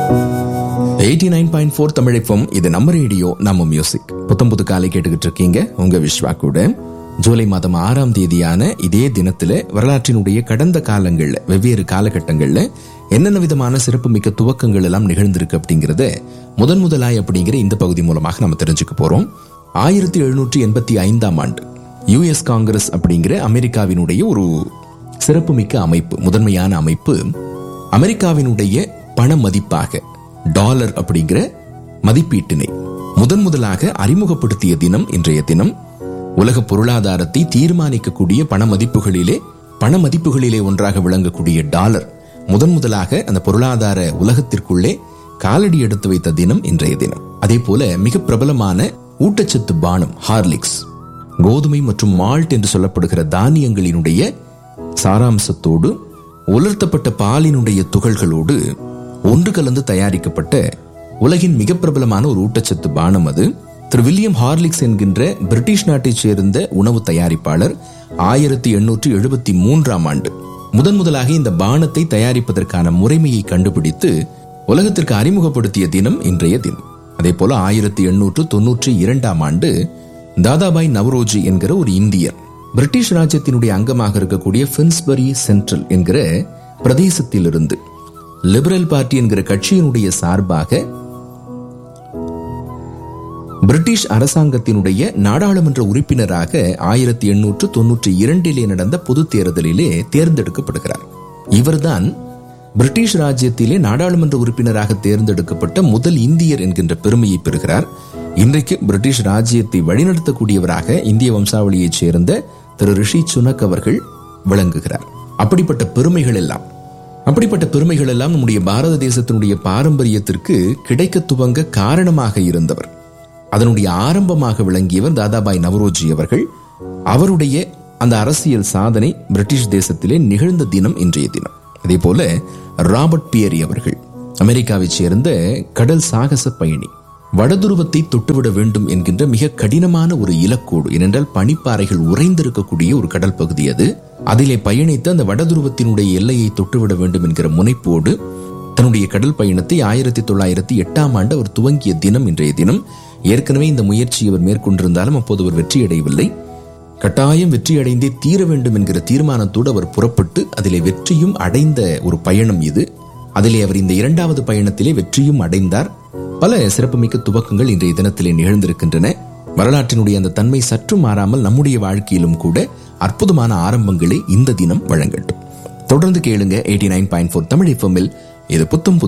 eighty nine point four தமிழைப்பம் இது நம்ம ரேடியோ நம்ம மியூசிக் புத்தம் புது காலை கேட்டுக்கிட்டு இருக்கீங்க உங்க விஸ்வா கூட ஜூலை மாதம் ஆறாம் தேதியான இதே தினத்துல வரலாற்றினுடைய கடந்த காலங்கள்ல வெவ்வேறு காலகட்டங்கள்ல என்னென்ன விதமான சிறப்புமிக்க துவக்கங்கள் எல்லாம் நிகழ்ந்திருக்கு அப்படிங்கறத முதன் முதலாய் அப்படிங்கிற இந்த பகுதி மூலமாக நம்ம தெரிஞ்சுக்க போறோம் ஆயிரத்தி எழுநூற்றி எண்பத்தி ஐந்தாம் ஆண்டு யுஎஸ் காங்கிரஸ் அப்படிங்கிற அமெரிக்காவினுடைய ஒரு சிறப்புமிக்க அமைப்பு முதன்மையான அமைப்பு அமெரிக்காவினுடைய பண மதிப்பாக டாலர் அப்படிங்கிற மதிப்பீட்டினை முதன் முதலாக அறிமுகப்படுத்திய தினம் இன்றைய தினம் உலக பொருளாதாரத்தை தீர்மானிக்கக்கூடிய பண மதிப்புகளிலே பண மதிப்புகளிலே ஒன்றாக விளங்கக்கூடிய டாலர் முதன் முதலாக அந்த பொருளாதார உலகத்திற்குள்ளே காலடி எடுத்து வைத்த தினம் இன்றைய தினம் அதே போல மிக பிரபலமான ஊட்டச்சத்து பானம் ஹார்லிக்ஸ் கோதுமை மற்றும் மால்ட் என்று சொல்லப்படுகிற தானியங்களினுடைய சாராம்சத்தோடு உலர்த்தப்பட்ட பாலினுடைய துகள்களோடு ஒன்று கலந்து தயாரிக்கப்பட்ட உலகின் மிக பிரபலமான ஒரு ஊட்டச்சத்து பானம் அது திரு வில்லியம் ஹார்லிக்ஸ் என்கின்ற பிரிட்டிஷ் நாட்டைச் சேர்ந்த உணவு தயாரிப்பாளர் ஆயிரத்தி எண்ணூற்றி எழுபத்தி மூன்றாம் ஆண்டு முதன் முதலாக இந்த பானத்தை தயாரிப்பதற்கான முறைமையை கண்டுபிடித்து உலகத்திற்கு அறிமுகப்படுத்திய தினம் இன்றைய தினம் அதே போல ஆயிரத்தி எண்ணூற்று தொன்னூற்றி இரண்டாம் ஆண்டு தாதாபாய் நவரோஜி என்கிற ஒரு இந்தியர் பிரிட்டிஷ் ராஜ்யத்தினுடைய அங்கமாக இருக்கக்கூடிய பின்ஸ்பரி சென்ட்ரல் என்கிற பிரதேசத்திலிருந்து லிபரல் பார்ட்டி என்கிற கட்சியினுடைய சார்பாக பிரிட்டிஷ் அரசாங்கத்தினுடைய நாடாளுமன்ற உறுப்பினராக ஆயிரத்தி எண்ணூற்று தொன்னூற்றி இரண்டிலே நடந்த பொது தேர்தலிலே தேர்ந்தெடுக்கப்படுகிறார் இவர்தான் பிரிட்டிஷ் ராஜ்யத்திலே நாடாளுமன்ற உறுப்பினராக தேர்ந்தெடுக்கப்பட்ட முதல் இந்தியர் என்கின்ற பெருமையை பெறுகிறார் இன்றைக்கு பிரிட்டிஷ் ராஜ்யத்தை வழிநடத்தக்கூடியவராக இந்திய வம்சாவளியைச் சேர்ந்த திரு ரிஷி சுனக் அவர்கள் விளங்குகிறார் அப்படிப்பட்ட பெருமைகள் எல்லாம் அப்படிப்பட்ட பெருமைகள் எல்லாம் நம்முடைய பாரத தேசத்தினுடைய பாரம்பரியத்திற்கு கிடைக்க துவங்க காரணமாக இருந்தவர் அதனுடைய ஆரம்பமாக விளங்கியவர் தாதாபாய் நவரோஜி அவர்கள் அவருடைய அந்த அரசியல் சாதனை பிரிட்டிஷ் தேசத்திலே நிகழ்ந்த தினம் இன்றைய தினம் அதே போல ராபர்ட் பியரி அவர்கள் அமெரிக்காவைச் சேர்ந்த கடல் சாகச பயணி வடதுருவத்தை தொட்டுவிட வேண்டும் என்கின்ற மிக கடினமான ஒரு இலக்கோடு ஏனென்றால் பனிப்பாறைகள் உறைந்திருக்கக்கூடிய ஒரு கடல் பகுதி அது அதிலே பயணித்து அந்த வடதுருவத்தினுடைய எல்லையை தொட்டுவிட வேண்டும் என்கிற முனைப்போடு தன்னுடைய கடல் பயணத்தை ஆயிரத்தி தொள்ளாயிரத்தி எட்டாம் ஆண்டு அவர் துவங்கிய தினம் இன்றைய தினம் ஏற்கனவே இந்த முயற்சி அவர் மேற்கொண்டிருந்தாலும் அப்போது அவர் வெற்றியடையவில்லை கட்டாயம் வெற்றி அடைந்தே தீர வேண்டும் என்கிற தீர்மானத்தோடு அவர் புறப்பட்டு அதிலே வெற்றியும் அடைந்த ஒரு பயணம் இது அதிலே அவர் இந்த இரண்டாவது பயணத்திலே வெற்றியும் அடைந்தார் பல சிறப்புமிக்க துவக்கங்கள் இன்றைய தினத்திலே நிகழ்ந்திருக்கின்றன வரலாற்றினுடைய அந்த தன்மை சற்று மாறாமல் நம்முடைய வாழ்க்கையிலும் கூட அற்புதமான ஆரம்பங்களை இந்த தினம் வழங்கட்டும் தொடர்ந்து கேளுங்க eighty nine point four Tamil எஃப்எம்மில் இது புத்தம் புது